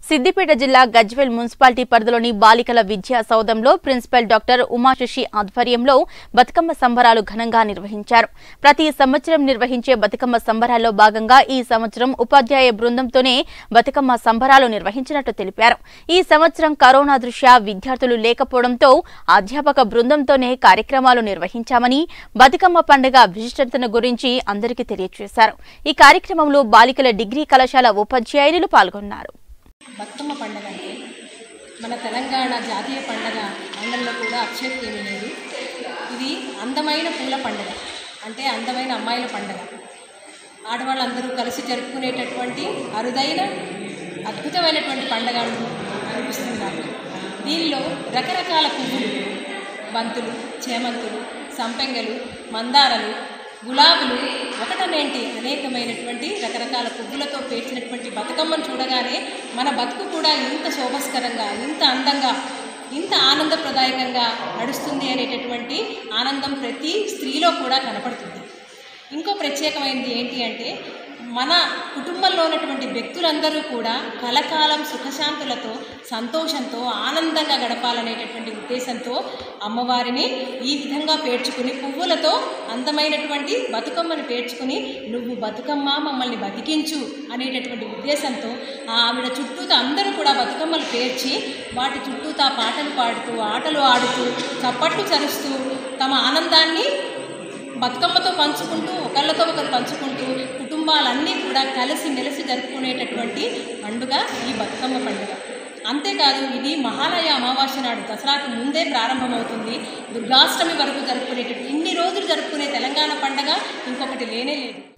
సిద్దిపేట జిల్లా గజ్వేల్ మున్సిపాలిటీ పరిధిలోని బాలికల విద్యా సౌధంలో ప్రిన్సిపల్ డాక్టర్ ఉమాశశి ఆధ్వర్యంలో బతుకమ్మ సంబరాలు ఘనంగా నిర్వహించారు ప్రతి సంవత్సరం నిర్వహించే బతుకమ్మ సంబరాల్లో భాగంగా ఈ సంవత్సరం ఉపాధ్యాయ బృందంతోనే బతుకమ్మ సంబరాలు నిర్వహించినట్టు తెలిపారు ఈ సంవత్సరం కరోనా దృష్ట్యా విద్యార్థులు లేకపోవడంతో అధ్యాపక బృందంతోనే కార్యక్రమాలు నిర్వహించామని బతుకమ్మ పండుగ విశిష్టతను గురించి అందరికీ తెలియజేశారు ఈ కార్యక్రమంలో బాలికల డిగ్రీ కళాశాల ఉపాధ్యాయులు పాల్గొన్నారు బతుకమ్మ పండగ అంటే మన తెలంగాణ జాతీయ పండగ అనడంలో కూడా అక్షయత ఏమీ లేదు ఇది అందమైన పూల పండగ అంటే అందమైన అమ్మాయిల పండగ ఆడవాళ్ళందరూ కలిసి జరుపుకునేటటువంటి అరుదైన అద్భుతమైనటువంటి పండగ అనిపిస్తుంది నాకు దీనిలో రకరకాల పువ్వులు బంతులు చేమంతులు సంపెంగలు మందారలు గులాబులు ఒకటనేంటి అనేకమైనటువంటి రకరకాల పువ్వులతో పేర్చినటువంటి బతుకమ్మను చూడగానే మన బతుకు కూడా ఇంత శోభస్కరంగా ఇంత అందంగా ఇంత ఆనందప్రదాయకంగా నడుస్తుంది అనేటటువంటి ఆనందం ప్రతి స్త్రీలో కూడా కనపడుతుంది ఇంకో ప్రత్యేకమైనది ఏంటి అంటే మన కుటుంబంలో ఉన్నటువంటి వ్యక్తులందరూ కూడా కలకాలం సుఖశాంతులతో సంతోషంతో ఆనందంగా గడపాలనేటటువంటి ఉద్దేశంతో అమ్మవారిని ఈ విధంగా పేర్చుకుని పువ్వులతో అందమైనటువంటి బతుకమ్మని పేర్చుకుని నువ్వు బతుకమ్మ మమ్మల్ని బతికించు అనేటటువంటి ఉద్దేశంతో ఆ ఆవిడ చుట్టూతో అందరూ కూడా బతుకమ్మలు పేర్చి వాటి చుట్టూతా పాటలు పాడుతూ ఆటలు ఆడుతూ చప్పట్లు చరుస్తూ తమ ఆనందాన్ని బతుకమ్మతో పంచుకుంటూ ఒకళ్ళతో ఒకరు పంచుకుంటూ కుటుంబాలన్నీ కూడా కలిసి మెలిసి జరుపుకునేటటువంటి పండుగ ఈ బతుకమ్మ పండుగ అంతేకాదు ఇది మహాలయ అమావాస్య నాడు దసరాకు ముందే ప్రారంభమవుతుంది దుర్గాష్టమి వరకు జరుపుకునేటటువంటి ఇన్ని రోజులు జరుపుకునే తెలంగాణ పండగ ఇంకొకటి లేనే లేదు